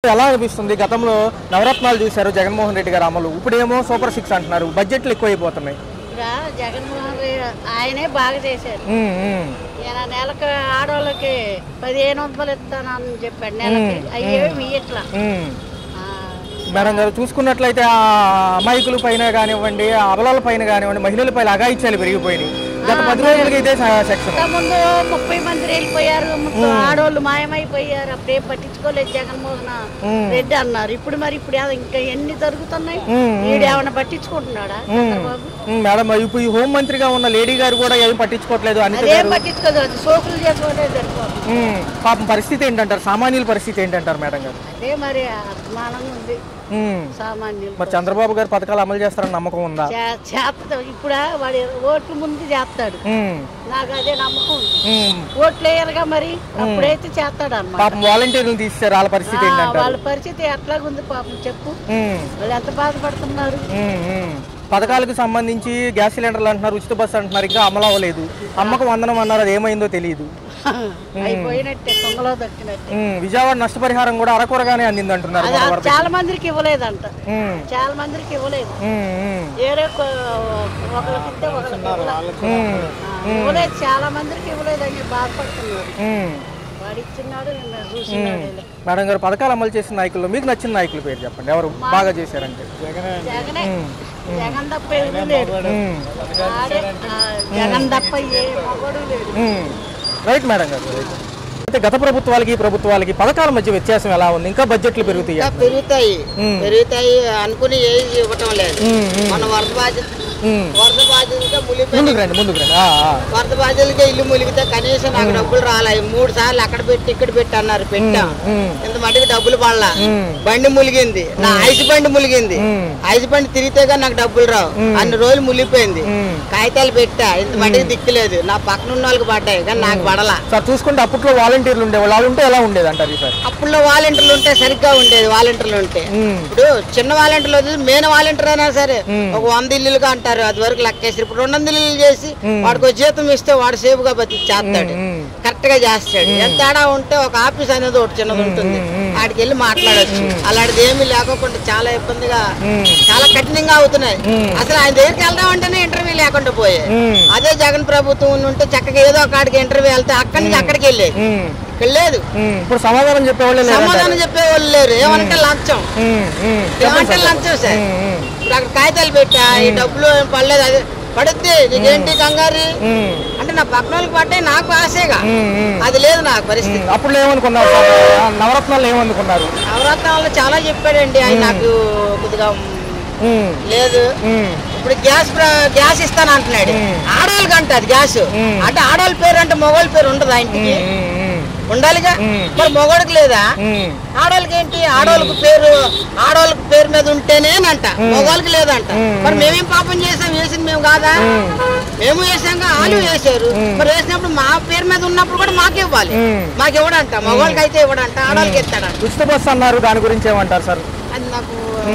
చూస్తే ఎలా అనిపిస్తుంది గతంలో నవరత్నాలు చూశారు జగన్మోహన్ రెడ్డి గారు అమలు ఇప్పుడేమో సూపర్ సిక్స్ అంటున్నారు బడ్జెట్లు ఎక్కువైపోతున్నాయి ఇప్పుడు జగన్మోహన్ రెడ్డి ఆయనే బాగా చేశారు ఉమ్, ఉమ్, ఈయన నెలకు ఆడవాళ్ళకి పదిహేను వందలు ఇస్తానని చెప్పాడు నెలకి అయ్యేమి ఇట్లా ఉమ్. మేడం గారు చూసుకున్నట్లయితే ఆ అమాయకుల పైన కానివ్వండి ఆ అబలాల పైన కానివ్వండి మహిళల పైన అగాయిత్యాలు పెరిగిపోయినాయి గత పది రోజులకి ఇదే స- సెక్షన్ ముందు ముప్పై మంది వెళ్ళిపోయారు మొత్తం ఆడవాళ్ళు మాయమైపోయారు అప్పుడేం పట్టించుకోలేదు జగన్మోహన్ రెడ్డి అన్నారు ఇప్పుడు మరి ఇప్పుడు ఏదో ఇంకా ఎన్ని జరుగుతున్నాయి వీడు ఏమైనా పట్టించుకుంటున్నాడా చంద్రబాబు ఉమ్, మేడం ఇప్పుడు ఈ హోం మంత్రిగా ఉన్న లేడీ గారు కూడా ఏం పట్టించుకోవట్లేదు అనిత అదేం గారు పట్టించుకోదు అది సోకులు చేసుకోవడం సరిపోతుంది ఉమ్, పాపం పరిస్థితి ఏంటంటారు సామాన్యుల పరిస్థితి ఏంటంటారు మేడం గారు అదే మరి అభిమానంగా ఉంది ఉమ్, సామాన్యులు మరి చంద్రబాబు గారు పథకాలు అమలు చేస్తారని నమ్మకం ఉందా చే- చేస్తాడు ఇప్పుడు వాడి ఓట్లు ముందు చేస్తాడు ఉమ్, నాకు అదే నమ్మకం ఉంది ఉమ్. ఓట్లు వేయరుగా మరి అప్పుడైతే చేస్తాడు అన్నమాట పాపం వాలంటీర్లు తీస్తారు వాళ్ళ పరిస్థితి ఏంటంటారు వాళ్ళ పరిస్థితి ఎట్లాగుంది పాపం చెప్పు ఉమ్, వాళ్ళు ఎంత బాధపడుతున్నారు ఉమ్, ఉమ్. పథకాలకు సంబంధించి గ్యాస్ సిలిండర్లు అంటున్నారు ఉచిత బస్సు అంటున్నారు ఇంకా అమలు అవ్వలేదు అమ్మకు వందనం అన్నారు అది ఏమైందో తెలియదు అయిపోయినట్టే తొంగలో దక్కినట్టే ఉమ్, విజయవాడ నష్టపరిహారం కూడా అరకొరగానే అందింది అంటున్నారు అది ఆ చాలా మందికి ఇవ్వలేదంట ఉమ్, చాలా మందికి ఇవ్వలేదు ఉమ్, ఉమ్, వేరే కొ- ఒకరికి ఇస్తే ఒకరికి ఇవ్వలే. ఆ, ఇవ్వలేదు చాలా మందికి ఇవ్వలేదని బాధపడుతున్నారు ఉమ్. వాడు ఇచ్చినాడు నిన్న చూసినాడు మేడం గారు పథకాలు అమలు చేసిన నాయకుల్లో మీకు నచ్చిన నాయకుల పేరు చెప్పండి ఎవరు బాగా చేశారంటే జగనే జగన్ తప్ప ఎవరు లేడు ఆడే, ఆ, జగన్ తప్ప ఏ మగడు లేడు ఉమ్. రైట్ మేడం గారు రైట్. అయితే గత ప్రభుత్వాలకి ఈ ప్రభుత్వాలకి పథకాల మధ్య వ్యత్యాసం ఎలా ఉంది ఇంకా బడ్జెట్లు పెరుగుతాయి ఇంకా పెరుగుతాయి పెరుగుతాయి అనుకుని ఏది ఇవ్వటం లేదు మన వరద బాధ్యత వరద బాధ్యతగా ములిపోయి ముందుకు రండి ముందుకు రండి ఆ, ఆ. వరద బాధ్యతగా ఇల్లు ములిగితే కనీసం నాకు డబ్బులు రాలేదు మూడు సార్లు అక్కడ పెట్టి ఇక్కడ పెట్టి అన్నారు పెట్టాం ఉమ్, ఇంత మటుకు డబ్బులు పడలా ఉమ్, బండి ములిగింది నా ఐసు బండి ములిగింది ఉమ్, ఐసు బండి తిరిగితేగా నాకు డబ్బులు రావు అన్ని రోజులు ములిపోయింది ఉమ్. కాగితాలు పెట్టా ఇంత మటుకు దిక్కులేదు నా పక్కన ఉన్న వాళ్ళకి పడ్డాయి కానీ నాకు పడలా సార్ చూసుకుంటే అప్పట్లో వాలంటీర్లు ఉండేవాళ్ళు వాళ్ళు ఉంటే ఎలా ఉండేది అంటారు ఈ సార్ అప్పుల్లో వాలంటీర్లు ఉంటే సరిగ్గా ఉండేది వాలంటీర్లు ఉంటే ఉమ్, ఇప్పుడు చిన్న వాలంటీర్లు వదిలి మెయిన్ వాలంటీర్ అయినా సరే ఒక వంద ఇల్లులుగా అంటారు అది వరకు లెక్కేసి ఇప్పుడు రెండు వందల ఇల్లు చేసి వాడికి ఒక జీతం ఇస్తే వాడు సేఫ్గా బతికి చేస్తాడు ఉమ్. కరెక్ట్ గా చేస్తాడు ఎంత తేడా ఉంటే ఒక ఆఫీస్ అనేది ఒకటి చిన్నది ఉంటుంది ఆడికి వెళ్ళి మాట్లాడొచ్చు అలాంటిది ఏమీ లేకోకుండా చాలా ఇబ్బందిగా చాలా కఠినంగా అవుతున్నాయి అసలు ఆయన దగ్గరికి వెళ్దాం అంటేనే ఇంటర్వ్యూ లేకుండా పోయాయి ఉమ్, అదే జగన్ ప్రభుత్వం ఉంటే చక్కగా ఏదో ఒక ఆడికి ఇంటర్వ్యూ వెళ్తే అక్కడి నుంచి అక్కడికి వెళ్ళేది ఉమ్, ఇక్కడ లేదు ఉమ్. ఇప్పుడు సమాధానం చెప్పేవాళ్ళే లేదంటారు సమాధానం చెప్పేవాళ్ళు లేరు ఏమంటే లంచం ఉమ్, ఉమ్. ఏమంటే లంచం సార్ ఉమ్, ఉమ్, ఇప్పుడు అక్కడ కాగితాలు పెట్టా ఈ డబ్బులు ఏం పడలేదు అది పడుద్ది నీకేంటి కంగారు ఉమ్, అంటే నా పక్కన వాళ్ళకి పడ్డాయి నాకు ఆశేగా ఉమ్, ఉమ్. అది లేదు నాకు పరిస్థితి అప్పుడు ఏమనుకున్నారు సార్ ఆ నవరత్నాలు ఏమనుకున్నారు నవరత్నాలు చాలా చెప్పాడండి ఆయన నాకు కొద్దిగా ఉమ్, లేదు ఉమ్, ఇప్పుడు గ్యాస్ ప్ర- గ్యాస్ ఇస్తాను అంటున్నాడు ఆడవాళ్ళకి అంట అది గ్యాస్ అంటే ఆడవాళ్ళ పేరు అంటే మగవాళ్ళ పేరు ఉండదు ఆ ఇంటికి ఉమ్, ఉమ్, ఉండాలిగా మరి మగవాడికి లేదా ఉమ్. ఆడవాళ్ళకి ఏంటి ఆడవాళ్ళకి పేరు ఆడవాళ్ళకి పేరు మీద ఉంటేనేనంట మగవాళ్ళకి లేదంట మరి మేమేం పాపం చేసాం వేసింది మేము కాదా మేము వేసాం వాళ్ళు వేసారు మరి వేసినప్పుడు మా పేరు మీద ఉన్నప్పుడు కూడా మాకు ఇవ్వాలి మాకు ఇవ్వడంట మగవాళ్ళకి అయితే ఇవ్వడంట ఆడవాళ్ళకి ఇస్తాడంట ఉచిత బస్సు అన్నారు దాని గురించి ఏమంటారు సార్ అది నాకు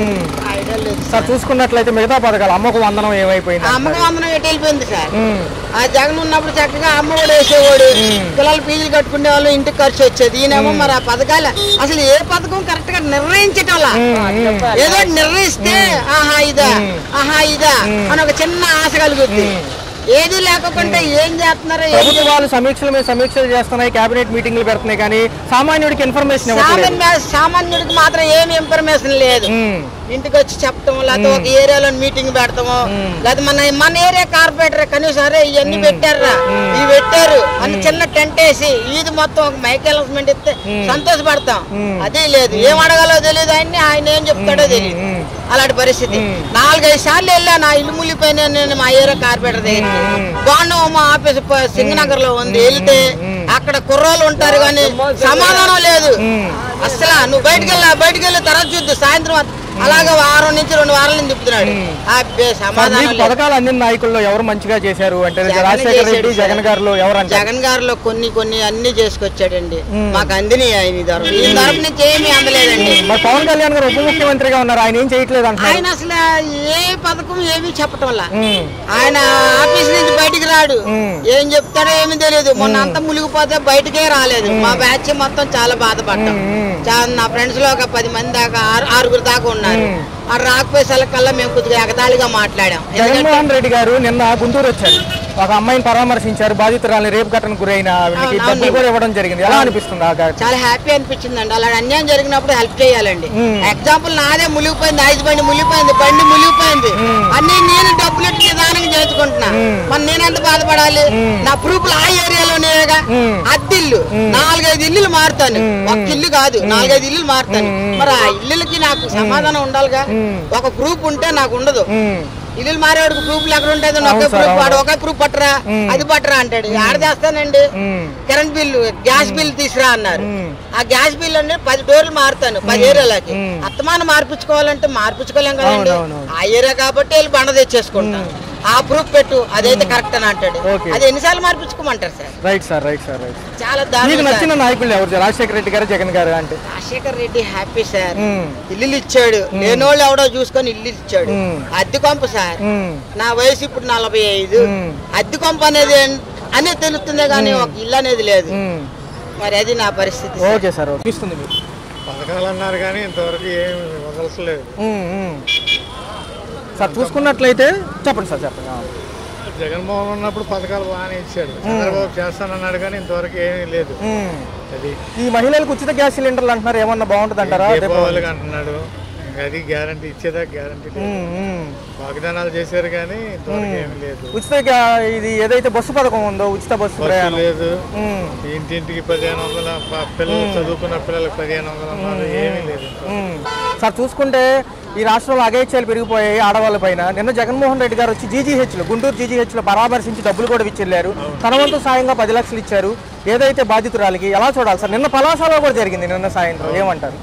ఐడియా లేదు సార్ చూసుకున్నట్లయితే మిగతా పథకాలు అమ్మకు వందనం ఏమైపోయింది ఆ అమ్మకి వందనం ఎటు వెళ్ళిపోయింది సార్ ఉమ్, ఆ జగన్ ఉన్నప్పుడు చక్కగా అమ్మ కూడా వేసేవాడు పిల్లలు ఫీజులు కట్టుకునే వాళ్ళు ఇంటికి ఖర్చు వచ్చేది ఈయనేమో మరి ఆ పథకాలు అసలు ఏ పథకం కరెక్ట్ గా నిర్ణయించటం ఏదో ఒకటి నిర్ణయిస్తే ఆహా ఇదా ఆహా ఇదా అని ఒక చిన్న ఆశ కలుగుద్ది ఏది లేకుండా ఏం చేస్తున్నారో ఏం ప్రభుత్వాలు సమీక్షల మీద సమీక్షలు చేస్తున్నాయి కేబినెట్ మీటింగ్లు పెడుతున్నాయి కానీ సామాన్యుడికి ఇన్ఫర్మేషన్ ఇవ్వట్లేదు సామాన్య సామాన్యుడికి మాత్రం ఏమి ఇన్ఫర్మేషన్ లేదు ఉమ్, ఇంటికి వచ్చి చెప్పటం లేకపోతే ఒక ఏరియాలో మీటింగ్ పెడతాము లేకపోతే మన మన ఏరియా కార్పొరేటర్ కనీసం అరే ఇవన్నీ పెట్టారా ఇవి పెట్టారు అని చిన్న టెంట్ వేసి ఇది మొత్తం ఒక మైక్ అనౌన్స్మెంట్ ఇస్తే సంతోషపడతాం అదే లేదు ఏం అడగాలో తెలియదు ఆయన్ని ఆయన ఏం చెప్తాడో తెలియదు అలాంటి పరిస్థితి నాలుగైదు సార్లు వెళ్ళా నా ఇల్లు ముల్లిపోయినా నేను మా ఏరియా కార్పొరేటర్ దగ్గరికి బాగున్నావు మా ఆఫీస్ ప- సింగనగర్ లో ఉంది వెళ్తే అక్కడ కుర్రోళ్ళు ఉంటారు కానీ సమాధానం లేదు అసలు నువ్వు బయటకు వెళ్ళా బయటకు వెళ్ళి తర్వాత చూద్దు సాయంత్రం అలాగే వారం నుంచి రెండు వారాల నుంచి తిప్పుతున్నాడు అబ్బే సార్, సమాధానం మీకు లేదు. పథకాలు అందిన నాయకుల్లో ఎవరు మంచిగా చేశారు అంటే జగన్ రాజశేఖర రెడ్డి చేశాడు జగన్ గారిలో ఎవరు అంటారు జగన్ గారిలో కొన్ని కొన్ని అన్ని చేసుకొచ్చాడండి మాకు అందిని ఆయన ఈ తరఫు ఈ తరఫు నుంచి ఏమీ అందలేదండి మరి పవన్ కళ్యాణ్ గారు ఉప ముఖ్యమంత్రిగా ఉన్నారు ఆయన ఏం చేయట్లేదు అంటున్నారు ఆయన అసలు ఏ పథకం ఏమీ చెప్పటం వల్ల ఉమ్, ఆయన ఆఫీస్ నుంచి బయటికి రాడు ఏం చెప్తాడో ఏమీ తెలియదు మొన్న అంతా మునిగిపోతే బయటకే రాలేదు మా బ్యాచ్ మొత్తం చాలా బాధపడ్డాం ఉమ్. చాలా నా ఫ్రెండ్స్ లో ఒక పది మంది దాకా ఆరు ఆరుగురు దాకా ఉన్నారు ఆ రాకపోయే కల్లా మేము కొద్దిగా ఎగతాళిగా మాట్లాడాం ఎందుకంటే జగన్మోహన్ రెడ్డి గారు నిన్న గుంటూరు వచ్చారు ఒక అమ్మాయిని పరామర్శించారు బాధితురాలని రేపు ఘటనకు గురైన ఆవిడకి అవును, డబ్బులు అవును. కూడా ఇవ్వడం జరిగింది ఎలా అనిపిస్తుంది ఆ ఘటన? చాలా హ్యాపీ అనిపించిందండి అలా అన్యాయం జరిగినప్పుడు హెల్ప్ చేయాలండి ఎగ్జాంపుల్ నాదే మునిగిపోయింది ఐదు బండి మునిగిపోయింది బండి మునిగిపోయింది అన్ని నేను డబ్బులు ఇచ్చి నిదానంగా చేసుకుంటున్నా మరి నేను ఎంత బాధపడాలి నా ప్రూఫ్లు ఆ ఏరియాలోనేగా అద్దిల్లు నాలుగైదు ఇల్లులు మారుతాను ఒక్క ఇల్లు కాదు నాలుగైదు ఇల్లులు మారుతాను మరి ఆ ఇల్లులకి నాకు సమాధానం ఉండాలిగా ఒక ప్రూఫ్ ఉంటే నాకు ఉండదు ఉమ్, ఇల్లు మారేవాడికి ప్రూఫ్లు ఎక్కడ ఉంటుంది ఒకే అవును సార్, ప్రూఫ్ అవును. వాడు ఒకే ప్రూఫ్ పట్టరా అది పట్టరా అంటాడు ఆడ చేస్తానండి ఉమ్, కరెంట్ బిల్లు గ్యాస్ బిల్ తీసురా అన్నారు మ్మ్. ఆ గ్యాస్ బిల్ అంటే పది డోర్లు మారుతాను పది ఏరియాలకి మ్మ్. అత్తమాన మార్పించుకోవాలంటే మార్పించుకోలేం కదండి అవును, అవును. ఆ ఏరియా కాబట్టి వెళ్ళి బండ తెచ్చేసుకుంటాం ఆ ప్రూఫ్ పెట్టు అదైతే కరెక్ట్ అని అంటాడు ఓకే. అది ఎన్నిసార్లు మార్పించుకోమంటారు sir right sir right sir right చాలా మీకు దారుణం సార్. నచ్చిన నాయకులు ఎవరు రాజశేఖర రెడ్డి గారు జగన్ గారు అంటే రాజశేఖర్ రెడ్డి హ్యాపీ సార్ ఉమ్, ఇల్లులు ఇచ్చాడు లేనోళ్ళు ఎవడో చూసుకొని ఇల్లు ఇచ్చాడు మ్మ్. అద్దె కొంప సార్ ఉమ్, నా వయసు ఇప్పుడు నలభై ఐదు మ్మ్. అద్దె కొంప అనేది ఏం- అనేది తెలుస్తుందే కానీ ఒక ఇల్లు అనేది లేదు ఉమ్. మరి అది నా పరిస్థితి సార్. ఓకే సార్ ఓకే ఇస్తుంది మీకు పథకాలు అన్నారు కానీ ఇంతవరకు ఏమి వదలట్లేదు ఉమ్, ఉమ్. సార్ చూసుకున్నట్లయితే చెప్పండి సార్ చెప్పండి ఆ. జగన్మోహన్ ఉన్నప్పుడు పథకాలు బాగానే ఇచ్చాడు చంద్రబాబు చేస్తానన్నాడు కానీ ఇంతవరకు ఏమీ లేదు ఉమ్. అది ఈ మహిళలకు ఉచిత గ్యాస్ సిలిండర్లు అంటున్నారు ఏమన్నా బాగుంటుంది అంటారా దీపావళికి అంటున్నాడు ఇంకా అది గ్యారంటీ ఇచ్చేదా గ్యారంటీ లేదు వాగ్దానాలు చేశారు కానీ ఇంతవరకు ఏమీ లేదు ఉచిత గ్యా- ఇది ఏదైతే బస్సు పథకం ఉందో ఉచిత బస్సు బస్సు ప్రయాణం లేదు ఉమ్, ఇంటింటికి పదిహేను వందల ప- పిల్లలు చదువుకున్న పిల్లలకు పదిహేను వందలు అన్నారు ఏమీ లేదు ఉమ్. సార్ చూసుకుంటే ఈ రాష్ట్రంలో అగైత్యాలు పెరిగిపోయాయి ఆడవాళ్ళ పైన నిన్న జగన్మోహన్ రెడ్డి గారు వచ్చి జీజీహెచ్లో గుంటూరు జీజీహెచ్లో పరామర్శించి డబ్బులు కూడా ఇచ్చెళ్ళారు తన వంతు సాయంగా పది లక్షలు ఇచ్చారు ఏదైతే బాధితురాలకి ఎలా చూడాలి సార్ నిన్న పలాసలో కూడా జరిగింది నిన్న సాయంత్రం ఏమంటారు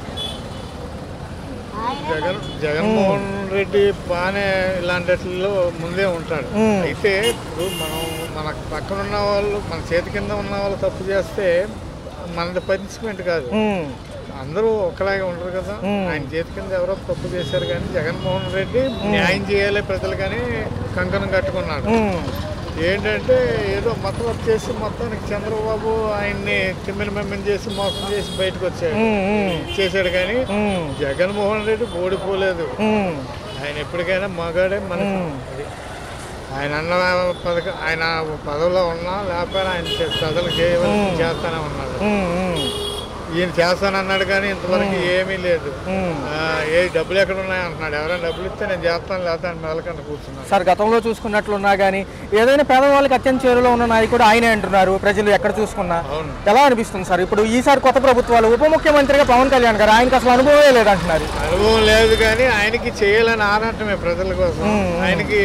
జగన్ జగన్మోహన్ రెడ్డి బాగానే ఇలాంటిలో ముందే ఉంటాడు మ్మ్. అయితే ఇప్పుడు మనం మన పక్కన ఉన్న వాళ్ళు మన చేతి కింద ఉన్న వాళ్ళు తప్పు చేస్తే మనది పనిష్మెంట్ కాదు ఉమ్, అందరూ ఒకలాగే ఉండరు కదా మ్మ్. ఆయన చేతి కింద ఎవరో తప్పు చేశారు కానీ జగన్మోహన్ రెడ్డి న్యాయం చేయాలి ప్రజలు కానీ కంకణం కట్టుకున్నాడు ఉమ్, ఏంటంటే ఏదో మొత్తం వచ్చేసి మొత్తానికి చంద్రబాబు ఆయన్ని తిమ్మిన మెమ్మని చేసి మోసం చేసి బయటకు వచ్చాడు ఉమ్, ఉమ్, చేశాడు కానీ ఉమ్, జగన్మోహన్ రెడ్డి ఓడిపోలేదు ఉమ్, ఆయన ఎప్పటికైనా మగాడే మనకి అది. ఆయన అన్న పథక ఆయన పదవిలో ఉన్నా లేకపోయినా ఆయన చే- ప్రజలకు చేయవలసి చేస్తానే ఉన్నాడు ఉమ్, ఉమ్, ఈయన చేస్తానన్నాడు కానీ ఇంతవరకు ఏమీ లేదు ఉమ్. ఆ, ఏ డబ్బులు ఎక్కడ ఉన్నాయి అంటున్నాడు ఎవరైనా డబ్బులు ఇస్తే నేను చేస్తాను లేకపోతే ఆయన మెలకంట కూర్చున్నాడు సార్ గతంలో చూసుకున్నట్లున్నా కానీ ఏదైనా పేదవాళ్ళకి అత్యంత చేరులో ఉన్న నాయకుడు ఆయనే అంటున్నారు ప్రజలు ఎక్కడ చూసుకున్నా అవును ఎలా అనిపిస్తుంది సార్ ఇప్పుడు ఈసారి కొత్త ప్రభుత్వాలు ఉప ముఖ్యమంత్రిగా పవన్ కళ్యాణ్ గారు ఆయనకు అసలు అనుభవమే లేదంటున్నారు అనుభవం లేదు కానీ ఆయనకి చేయాలని ఆరాటమే ప్రజల కోసం ఆయనకి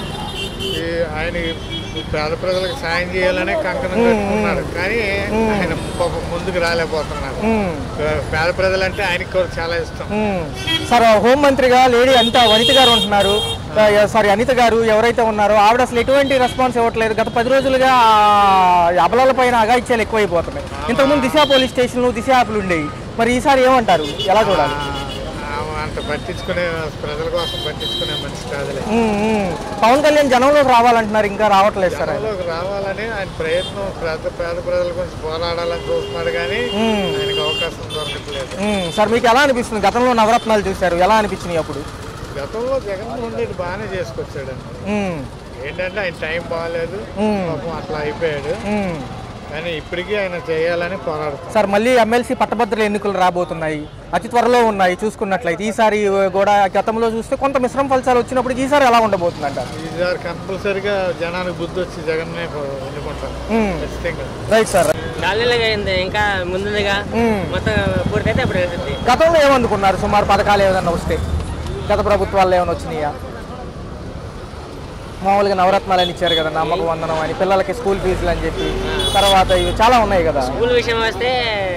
ఈ ఆయన పేద ప్రజలకు సాయం చేయాలనే కంకణం కట్టుకున్నాడు కానీ ఆయన పాపం ముందుకు రాలేకపోతున్నాడు ఉమ్, పేద ప్రజలంటే ఆయనకి కూడా చాలా ఇష్టం ఉమ్. సార్ హోం మంత్రిగా లేడీ అనిత వనిత గారు ఉంటున్నారు ఆ, సారీ అనిత గారు ఎవరైతే ఉన్నారో ఆవిడ అసలు ఎటువంటి రెస్పాన్స్ ఇవ్వట్లేదు గత పది రోజులుగా ఆ, అబలాల పైన అగాయిత్యాలు ఎక్కువైపోతున్నాయి ఇంతకుముందు దిశ పోలీస్ స్టేషన్లు దిశ యాప్లు ఉండేవి మరి ఈసారి ఏమంటారు ఎలా చూడాలి ఆ, ఆమె అంత పట్టించుకునే ప్రజల కోసం పట్టించుకునే మనిషి కాదులే ఉమ్, ఉమ్. పవన్ కళ్యాణ్ జనంలోకి రావాలంటున్నారు ఇంకా రావట్లేదు సార్ ఆయన. జనంలోకి రావాలని ఆయన ప్రయత్నం పేద పేద ప్రజల గురించి పోరాడాలని చూస్తున్నాడు కానీ ఆయనకు అవకాశం దొరకట్లేదు ఉమ్, సార్ మీకు ఎలా అనిపిస్తుంది గతంలో నవరత్నాలు చూశారు ఎలా అనిపించినాయి అప్పుడు గతంలో జగన్మోహన్ రెడ్డి బాగానే చేసుకొచ్చాడు ఉమ్, ఏంటంటే ఆయన టైం బాగాలేదు ఉమ్, పాపం అట్లా అయిపోయాడు ఉమ్. కానీ ఇప్పటికీ ఆయన చేయాలని పోరాడుతున్నాడు సార్ మళ్ళీ ఎమ్మెల్సీ పట్టభద్రుల ఎన్నికలు రాబోతున్నాయి అతి త్వరలో ఉన్నాయి చూసుకున్నట్లయితే ఈసారి కూడా గతంలో చూస్తే కొంత మిశ్రమ ఫలితాలు వచ్చినప్పుడు ఈసారి ఎలా ఉండబోతుంది అంటారు ఈసారి కంపల్సరిగా జనానికి బుద్ధి వచ్చి జగన్నే ఎన్నుకుంటారు ఖచ్చితంగా రైట్ సార్ నాలుగేళ్ళగా అయింది ఇంకా ముందుగా ఉమ్. మొత్తం పూర్తయితే అప్పుడు వెళ్తుంది గతంలో ఏమనుకున్నారు సుమారు పథకాలు ఏదైనా వస్తే గత ప్రభుత్వాల్లో ఏమైనా వచ్చినాయా మామూలుగా నవరత్నాలు అని ఇచ్చారు కదా నమ్మక వందనం అని పిల్లలకి స్కూల్ ఫీజులు అని చెప్పి తర్వాత ఇవి చాలా ఉన్నాయి కదా స్కూల్ విషయం వస్తే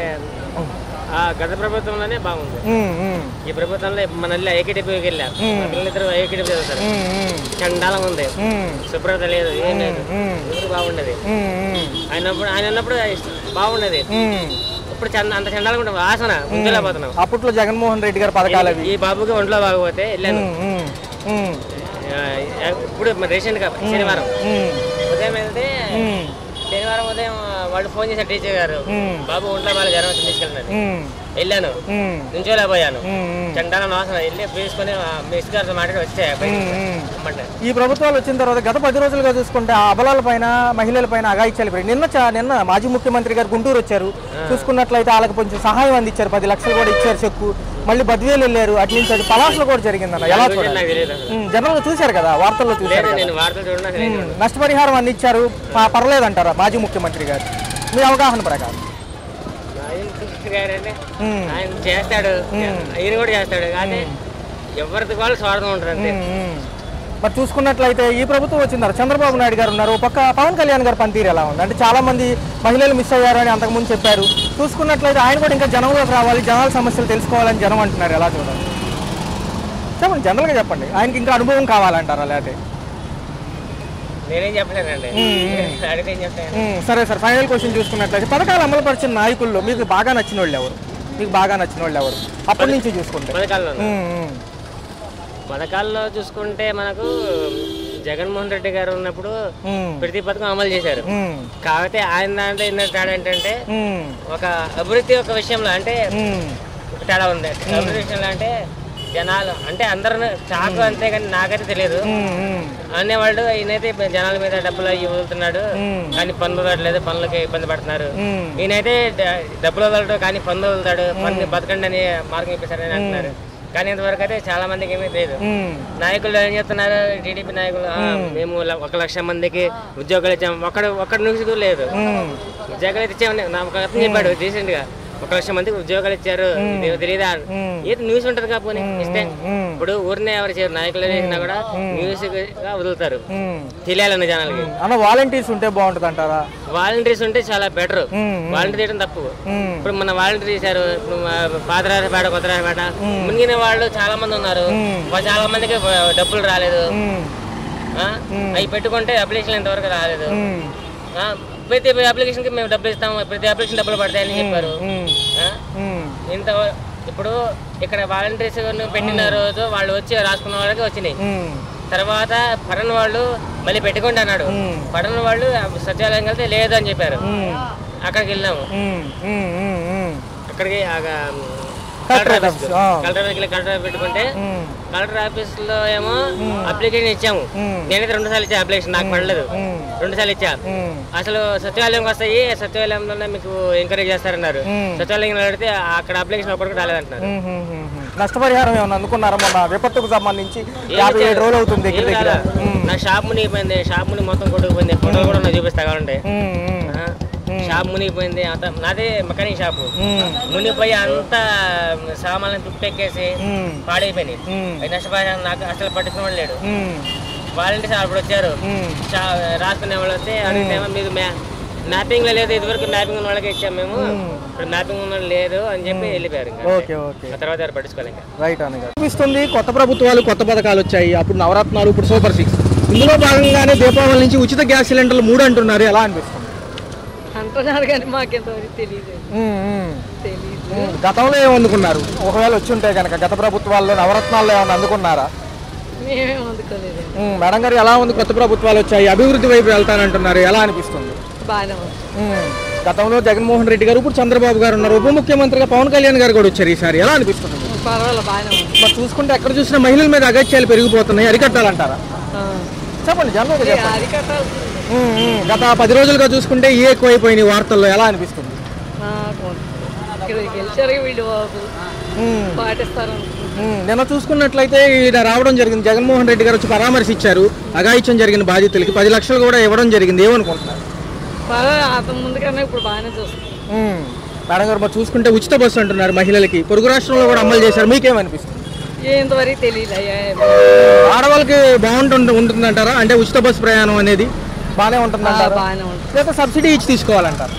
ఆ గత ప్రభుత్వంలోనే బాగుంది ఉమ్, ఉమ్, ఈ ప్రభుత్వంలో మన ఏకీటీపీకి వెళ్ళారు మా పిల్లలిద్దరు ఏకీటీపీ చదువుతారు ఉమ్, ఉమ్, చండాలం ఉంది ఉమ్, శుభ్రత లేదు ఏం లేదు ఉమ్, ఎవరు బాగుండేది ఉమ్, ఉమ్, ఆయన ఉన్నప్పుడు ఆయన ఉన్నప్పుడు బాగుండేది ఉమ్. ఇప్పుడు చంద అంత చండాలం ఉంటుంది వాసన ముందులా పోతున్నాం అప్పట్లో జగన్మోహన్ రెడ్డి గారి పథకాలు అవి ఈ బాబుకి ఒంట్లో బాగపోతే వెళ్ళాను ఉమ్, ఉమ్, ఉమ్, ఆ, ఇప్పుడు రీసెంట్గా శనివారం ఉమ్, ఉదయం వెళ్తే ఉమ్, శనివారం ఉదయం వాళ్ళు ఫోన్ చేశారు టీచర్ గారు ఉమ్, బాబు ఒంట్లో బాగా జ్వరం వచ్చి తీసుకెళ్ళినది ఉమ్. వెళ్ళాను ఉమ్, నుంచోలేకపోయాను ఉమ్, ఉమ్. చండాల నాశనం వెళ్ళి తీసుకొని మిస్ గారితో మాట్లాడి వచ్చే ఇమ్మంటే ఈ ప్రభుత్వాలు వచ్చిన తర్వాత గత పది రోజులుగా చూసుకుంటే ఆ అబలాల పైన మహిళల పైన అగాయిత్యాలు పెరిగి నిన్న చా- నిన్న మాజీ ముఖ్యమంత్రి గారు గుంటూరు వచ్చారు చూసుకున్నట్లయితే వాళ్ళకి కొంచెం సహాయం అందించారు పది లక్షలు కూడా ఇచ్చారు చెక్కు మళ్ళీ బద్వేలు వెళ్ళారు అటు నుంచి అది పలాసలో కూడా జరిగిందన్న ఎలా చూడాలి నాకు తెలియదు అసలు. జనరల్ గా చూశారు కదా వార్తల్లో చూశారు లేదు కదా నేను వార్తలు చూడడం అసలు ఏం చూడను. నష్టపరిహారం అందించారు ప- పర్లేదంటారా మాజీ ముఖ్యమంత్రి గారు మీ అవగాహన ప్రకారం ఆయన ముఖ్యమంత్రి గారంటే ఉమ్, ఆయన చేస్తాడు ఈయన కూడా చేస్తాడు కానీ ఎవరికి వాళ్ళు స్వార్థం ఉంటారు అంతే ఉమ్, ఉమ్. మరి చూసుకున్నట్లయితే ఈ ప్రభుత్వం వచ్చిందారు చంద్రబాబు నాయుడు గారు ఉన్నారు ఒక పక్క పవన్ కళ్యాణ్ గారు పనితీరు ఎలా ఉంది అంటే చాలా మంది మహిళలు మిస్ అయ్యారు అని అంతకుముందు చెప్పారు చూసుకున్నట్లయితే ఆయన కూడా ఇంకా జనంలోకి రావాలి జనాల సమస్యలు తెలుసుకోవాలని జనం అంటున్నారు ఎలా చూడాలి చెప్పండి జనరల్గా చెప్పండి ఆయనకి ఇంకా అనుభవం కావాలంటారా లేకపోతే నేనేం చెప్పలేనండి అడిగితే ఏం చెప్తాను ఉమ్, సరే సార్ ఫైనల్ క్వశ్చన్ చూసుకున్నట్లయితే పథకాలు అమలుపరిచిన నాయకుల్లో మీకు బాగా నచ్చిన వాళ్ళు ఎవరు మీకు బాగా నచ్చిన వాళ్ళు ఎవరు అప్పటి నుంచి చూసుకుంటే పథకాల్లో ఉమ్, ఉమ్, పథకాల్లో చూసుకుంటే మనకు జగన్మోహన్ రెడ్డి గారు ఉన్నప్పుడు ఉమ్, ప్రతి పథకం అమలు చేశారు ఉమ్, కాకపోతే ఆయన దాంట్లో ఎన్నో తేడా ఏంటంటే ఉమ్, ఒక అభివృద్ధి ఒక విషయంలో అంటే ఉమ్, ఒక తేడా ఉంది అభివృద్ధి విషయంలో అంటే జనాలు అంటే అందరూ నాకు అంతే కానీ నాకైతే తెలియదు ఉమ్, ఉమ్, అనేవాళ్ళు ఈయనైతే జనాల మీద డబ్బులు అవి వదులుతున్నాడు మ్మ్. కానీ కానీ పన్ను వదలట్లేదు పనులకి ఇబ్బంది పడుతున్నారు ఉమ్. ఈయనైతే డ- డబ్బులు వదలడు కానీ పన్ను వదులుతాడు పన్ను బతకండి అని మార్గం ఇప్పిస్తారని అంటున్నారు కానీ ఇంతవరకు అయితే చాలా మందికి ఏమీ తెలియదు ఉమ్, నాయకులు ఏం చెప్తున్నారు టీడీపీ నాయకులు "ఆ, మేము ల- ఒక లక్ష మందికి ఉద్యోగాలు ఇచ్చాము ఒక్కడు ఒక్కడి నుంచి కూడా లేదు ఉమ్, ఉద్యోగాలు అయితే ఇచ్చామని నా ఒక అతను చెప్పాడు రీసెంట్ గా ఒక లక్ష మందికి ఉద్యోగాలు ఇచ్చారు ఇది తెలియదా ఏది న్యూస్ ఉంటది కాకపోతే ఇస్తే ఇప్పుడు ఊరినే ఎవరు చేయరు నాయకులు చేసినా కూడా న్యూస్ గా వదులుతారు ఉమ్. తెలియాలన్న జనాలకి అన్న వాలంటీర్స్ ఉంటే బాగుంటుంది అంటారా వాలంటీర్స్ ఉంటే చాలా బెటర్ ఉమ్, వాలంటీర్ చేయడం తప్పు ఉమ్, ఇప్పుడు మన వాలంటీర్ చేశారు ఇప్పుడు పాతరాజపేట కొత్తరాజపేట మునిగిన వాళ్ళు చాలా మంది ఉన్నారు వాళ్ళు చాలా మందికి డబ్బులు రాలేదు ఉమ్, ఆ? అవి పెట్టుకుంటే అప్లికేషన్ ఇంతవరకు రాలేదు ఉమ్, ఆ? ప్రతి అప్లికేషన్ కి మేము డబ్బులు ఇస్తాము ప్రతి అప్లికేషన్ డబ్బులు పడతాయని చెప్పారు ఉమ్, ఆ? ఉమ్, ఇంత ఇప్పుడు ఇక్కడ వాలంటీర్స్ పెట్టిన రోజు వాళ్ళు వచ్చి రాసుకున్న వాళ్ళకి వచ్చినాయి ఉమ్, తర్వాత పడని వాళ్ళు మళ్ళీ పెట్టుకోండి అన్నాడు పడని వాళ్ళు సచివాలయం వెళ్తే లేదు అని చెప్పారు అక్కడికి వెళ్ళాము ఉమ్, ఉమ్, ఉమ్, ఉమ్. అక్కడికి ఆగా, కలెక్టర్ కలెక్టర్ ఆఫీస్, ఆఫీస్ ఆ. కలెక్టర్ దగ్గర కలెక్టర్ పెట్టుకుంటే ఉమ్, కలెక్టర్ ఆఫీస్ లో ఏమో అప్లికేషన్ ఇచ్చాము నేనైతే రెండు సార్లు ఇచ్చా అప్లికేషన్ నాకు పడలేదు రెండు సార్లు ఇచ్చా ఉమ్, అసలు సచివాలయంకి వస్తాయి సచివాలయంలోనే మీకు ఎంకరేజ్ చేస్తారన్నారు సచివాలయం అడిగితే అక్కడ అప్లికేషన్ ఒకటి రాలేదంటున్నారు ఉమ్, ఉమ్, ఉమ్, ఉమ్. నష్టపరిహారం ఏమన్నా అనుకున్నారా మొన్న విపత్తుకు సంబంధించి ఏం యాభై ఏడు ఇచ్చారు? రోజులు అవుతుంది దగ్గర ఏం దగ్గర కాదా? నా షాప్ మునిగిపోయింది షాప్ మునిగి మొత్తం కొట్టుకుపోయింది ఫోటోలు కూడా నాకు చూపిస్తా కావాలంటే ఉమ్, ఉమ్, ఆ, షాప్ మునిగిపోయింది అంత నాదే మెకానిక్ షాపు ఉమ్, మునిగిపోయి అంత సామాన్లను తుప్పెక్కేసి ఉమ్, పాడైపోయినాయి ఉమ్, అది నష్టపరిహారం నాకు అసలు పట్టించుకోవడం లేడు ఉమ్, వాలంటీర్స్ అప్పుడు వచ్చారు ఉమ్. షా- రాసుకునే వాళ్ళు వస్తే అడిగితేమో మీకు మ్యా మ్యాపింగ్ లో లేదు ఇదివరకు మ్యాపింగ్ ఉన్న వాళ్ళకి ఇచ్చాం మేము ఇప్పుడు మ్యాపింగ్ ఉన్న వాళ్ళు లేదు అని చెప్పి వెళ్ళిపోయారు ఇంకా ఓకే ఓకే ఆ తర్వాత ఎవరు పట్టించుకోవాలి ఇంకా రైట్ అనగా అనిపిస్తుంది కొత్త ప్రభుత్వాలు కొత్త పథకాలు వచ్చాయి అప్పుడు నవరత్నాలు ఇప్పుడు సూపర్ సిక్స్ ఇందులో భాగంగానే దీపావళి నుంచి ఉచిత గ్యాస్ సిలిండర్లు మూడు అంటున్నారు ఎలా అనిపిస్తుంది అంటున్నారు కానీ మాకెంతవరకు తెలియదు ఉమ్, ఉమ్, తెలియదు ఉమ్. గతంలో ఏమనుకున్నారు ఒకవేళ వచ్చి ఉంటే కనుక గత ప్రభుత్వాల్లో నవరత్నాల్లో ఏమైనా అందుకున్నారా మేమేం అందుకోలేదు ఉమ్, మేడం గారు ఎలా ఉంది కొత్త ప్రభుత్వాలు వచ్చాయి అభివృద్ధి వైపు వెళ్తానంటున్నారు ఎలా అనిపిస్తుంది బాగానే ఉంది ఉమ్, గతంలో జగన్మోహన్ రెడ్డి గారు ఇప్పుడు చంద్రబాబు గారు ఉన్నారు ఉప ముఖ్యమంత్రిగా పవన్ కళ్యాణ్ గారు కూడా వచ్చారు ఈసారి ఎలా అనిపిస్తుంది మీకు? పర్వాలేదు బాగానే ఉంది మరి చూసుకుంటే ఎక్కడ చూసినా మహిళల మీద అగత్యాలు పెరిగిపోతున్నాయి అరికట్టాలంటారా ఆ. చెప్పండి జనరల్గా ఇది చెప్పండి అరికట్టాల్సింది ఉమ్, ఉమ్. గత పది రోజులుగా చూసుకుంటే ఈ ఎక్కువైపోయినాయి వార్తల్లో ఎలా అనిపిస్తుంది నాకు ఇక్కడ గెలిచారు వీళ్ళు బాబు ఉమ్, పాటిస్తారు అనుకుంటున్నాను. ఉమ్. నిన్న చూసుకున్నట్లయితే ఈయన రావడం జరిగింది జగన్మోహన్ రెడ్డి గారు వచ్చి పరామర్శించారు అగాయిత్యం జరిగిన బాధితులకి పది లక్షలు కూడా ఇవ్వడం జరిగింది ఏమనుకుంటున్నారు పర్వాలేదు అతను ముందుకన్నా ఇప్పుడు బాగానే చూస్తుంది ఉమ్. మేడం గారు మరి చూసుకుంటే ఉచిత బస్సు అంటున్నారు మహిళలకి పొరుగు రాష్ట్రంలో కూడా అమలు చేశారు మీకేమనిపిస్తుంది ఇంతవరకు తెలియదు అయ్యా ఆడవాళ్ళకి బాగుంటుంది ఉంటుందంటారా అంటే ఉచిత బస్సు ప్రయాణం అనేది బాగానే ఉంటుందంటారా బాగానే ఉంటుంది లేకపోతే సబ్సిడీ ఇచ్చి తీసుకోవాలంటారు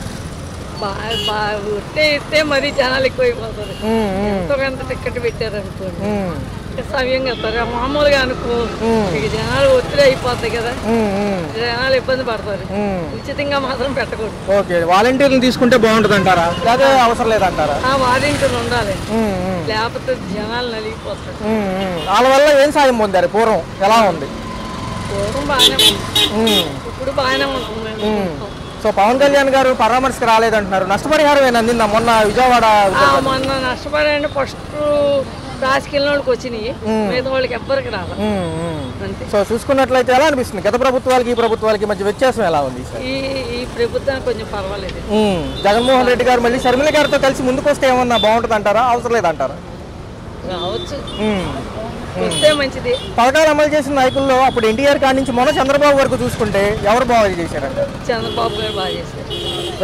బాగా బాగా ఉట్టే ఇస్తే మరీ జనాలు ఎక్కువైపోతారు ఉమ్, ఉమ్, ఎంతో కొంత టికెట్ పెట్టారు అనుకోండి ఉమ్, సమయం కదా మామూలుగా అనుకో ఇక జనాలు ఒత్తిడి అయిపోతాయి కదా ఉమ్, ఉమ్, జనాలు ఇబ్బంది పడతారు ఉమ్. ఉచితంగా మాత్రం పెట్టకూడదు ఓకే వాలంటీర్లు తీసుకుంటే బాగుంటుంది అంటారా లేదా అవసరం లేదంటారా ఆ వారింటిని ఉండాలి ఉమ్, ఉమ్, లేకపోతే జనాలు నలిగిపోతారు ఉమ్, ఉమ్. వాళ్ళ వల్ల ఏం సాయం పొందారు పూర్వం ఎలా ఉంది పూర్వం బాగానే ఉంది ఉమ్, ఇప్పుడు బాగానే ఉంటుంది సో పవన్ కళ్యాణ్ గారు పరామర్శకు రాలేదంటున్నారు నష్టపరిహారం ఏమైనా అందిందా మొన్న విజయవాడ ఆ, మొన్న నష్టపడండి ఫస్ట్ రాజకీయ వాళ్ళకి వచ్చినాయి మిగతా వాళ్ళకి ఎవ్వరికి రాల ఉమ్, ఉమ్. అంతే సో చూసుకున్నట్లయితే ఎలా అనిపిస్తుంది గత ప్రభుత్వాలకి ఈ ప్రభుత్వాలకి మధ్య వ్యత్యాసం ఎలా ఉంది సార్ ఈ ఈ ప్రభుత్వం కొంచెం పర్వాలేదు ఉమ్, జగన్మోహన్ రెడ్డి గారు మళ్ళీ షర్మిల గారితో కలిసి ముందుకు వస్తే ఏమన్నా బాగుంటుంది అంటారా అవసరం లేదంటారా రావచ్చు ఉమ్. వస్తే మంచిది పథకాలు అమలు చేసిన నాయకుల్లో అప్పుడు ఎన్టీఆర్ కాడి నుంచి మొన్న చంద్రబాబు వరకు చూసుకుంటే ఎవరు బాగా చేశారంట చంద్రబాబు గారు బాగా చేశారు